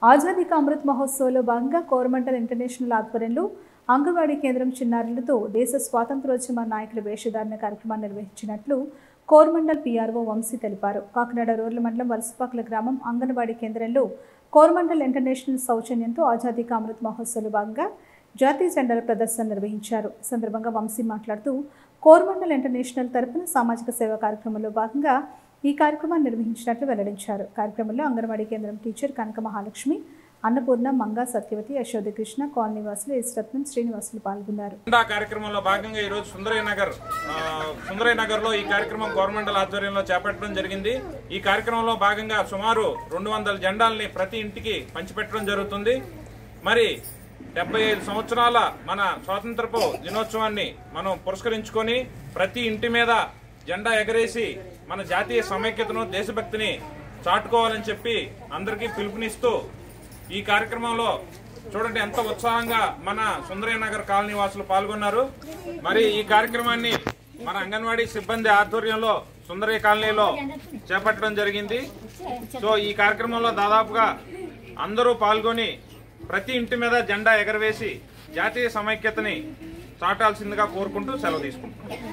ఆజాదీ కా అమృత్ మహోత్సవ్లో భాగంగా కోరమండల్ ఇంటర్నేషనల్ ఆధ్వర్యంలో అంగన్వాడీ కేంద్రం చిన్నారులతో దేశ స్వాతంత్రోద్యమ నాయకుల వేషధారణ కార్యక్రమాన్ని నిర్వహించినట్లు కోరమండల్ పీఆర్ఓ వంశీ తెలిపారు కాకినాడ రూరల్ మండలం వలసపాకల గ్రామం అంగన్వాడీ కేంద్రంలో కోరమండల్ ఇంటర్నేషనల్ సౌజన్యంతో ఆజాదీ కా అమృత్ మహోత్సవ్లో భాగంగా జాతీయ జెండాల ప్రదర్శన నిర్వహించారు ఈ సందర్భంగా వంశీ మాట్లాడుతూ కోరమండల్ ఇంటర్నేషనల్ తరపున సామాజిక సేవ కార్యక్రమంలో భాగంగా ఈ కార్యక్రమాన్ని నిర్వహించినట్లు వెల్లడించారు కార్యక్రమంలో అంగన్వాడీ కేంద్రం టీచర్ కనక మహాలక్ష్మి అన్నపూర్ణ మంగా సత్యవతి యశోద కృష్ణ కాలనీ వాసులు యశ్రత్నం శ్రీనివాసులు పాల్గొన్నారు జెండా కార్యక్రమంలో భాగంగా ఈ రోజు సుందరయ్య నగర్ ఆ, సుందరయ్య నగర్ లో ఈ కార్యక్రమం గవర్నమెంటల్ ఆధ్వర్యంలో చేపట్టడం జరిగింది ఈ కార్యక్రమంలో భాగంగా సుమారు రెండు వందల జెండాల్ని ప్రతి ఇంటికి పంచిపెట్టడం జరుగుతుంది మరి డెబ్బై ఐదు సంవత్సరాల మన స్వాతంత్రపు దినోత్సవాన్ని మనం పురస్కరించుకొని ప్రతి ఇంటి మీద జెండా ఎగరేసి మన జాతీయ సమైక్యతను దేశభక్తిని చాటుకోవాలని చెప్పి అందరికీ పిలుపునిస్తూ ఈ కార్యక్రమంలో చూడండి ఎంత ఉత్సాహంగా మన సుందరయ్య నగర్ కాలనీ వాసులు పాల్గొన్నారు మరి ఈ కార్యక్రమాన్ని మన అంగన్వాడీ సిబ్బంది ఆధ్వర్యంలో సుందరయ్య కాలనీలో చేపట్టడం జరిగింది సో ఈ కార్యక్రమంలో దాదాపుగా అందరూ పాల్గొని ప్రతి ఇంటి మీద జెండా ఎగరవేసి జాతీయ సమైక్యతని చాటాల్సిందిగా కోరుకుంటూ సెలవు తీసుకుంటున్నాం